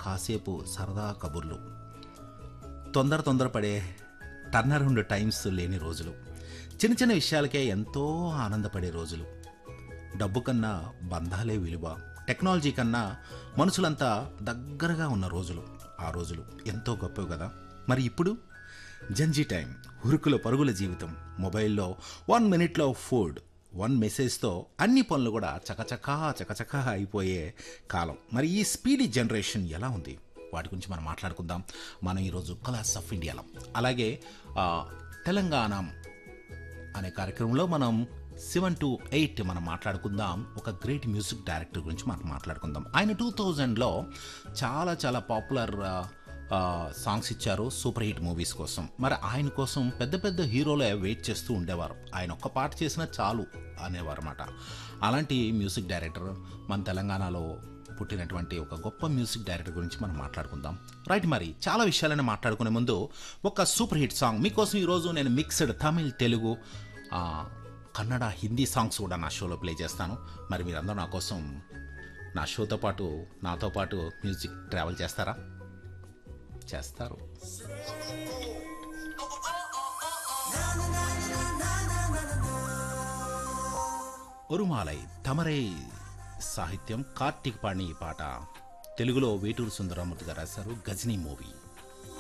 కాసేపు సరదా కబుర్లు తొందర తొందరపడే టర్నరౌండ్ టైమ్స్ లేని రోజులు చిన్న చిన్న విషయాలకే ఎంతో ఆనందపడే రోజులు డబ్బు కన్నా బంధాలే విలువ టెక్నాలజీ కన్నా మనుషులంతా దగ్గరగా ఉన్న రోజులు ఆ రోజులు ఎంతో గొప్పవి కదా మరి ఇప్పుడు జంజీ టైం ఉరుకుల పరుగుల జీవితం మొబైల్లో వన్ మినిట్లో ఫుడ్ వన్ మెసేజ్తో అన్ని పనులు కూడా చకచకా చకచకా అయిపోయే కాలం మరి ఈ స్పీడీ జనరేషన్ ఎలా ఉంది వాటి గురించి మనం మాట్లాడుకుందాం మనం ఈరోజు కలాస్ ఆఫ్ ఇండియాలో అలాగే ఆ, తెలంగాణ అనే కార్యక్రమంలో మనం సెవెన్ టు ఎయిట్ మనం మాట్లాడుకుందాం ఒక గ్రేట్ మ్యూజిక్ డైరెక్టర్ గురించి మనం మాట్లాడుకుందాం ఆయన టూ థౌజండ్లో చాలా చాలా పాపులర్ సాంగ్స్ ఇచ్చారు సూపర్ హిట్ మూవీస్ కోసం మరి ఆయన కోసం పెద్ద పెద్ద హీరోలే వెయిట్ చేస్తూ ఉండేవారు ఆయన ఒక్క పాట చేసినా చాలు అనేవారు అన్నమాట అలాంటి మ్యూజిక్ డైరెక్టర్ మన తెలంగాణలో పుట్టినటువంటి ఒక గొప్ప మ్యూజిక్ డైరెక్టర్ గురించి మనం మాట్లాడుకుందాం రైట్ మరి చాలా విషయాలను మాట్లాడుకునే ముందు ఒక సూపర్ హిట్ సాంగ్ మీకోసం ఈరోజు నేను మిక్స్డ్ తమిళ్ తెలుగు ఆ, కన్నడ హిందీ సాంగ్స్ కూడా నా షోలో ప్లే చేస్తాను మరి మీరందరూ నా కోసం నా షోతో పాటు నాతో పాటు మ్యూజిక్ ట్రావెల్ చేస్తారా చేస్తారు ఉరుమాలై తమరై సాహిత్యం కార్తీక్ పాణి ఈ పాట తెలుగులో వేటూరు సుందరమూర్తి గారు రాశారు గజనీ మూవీ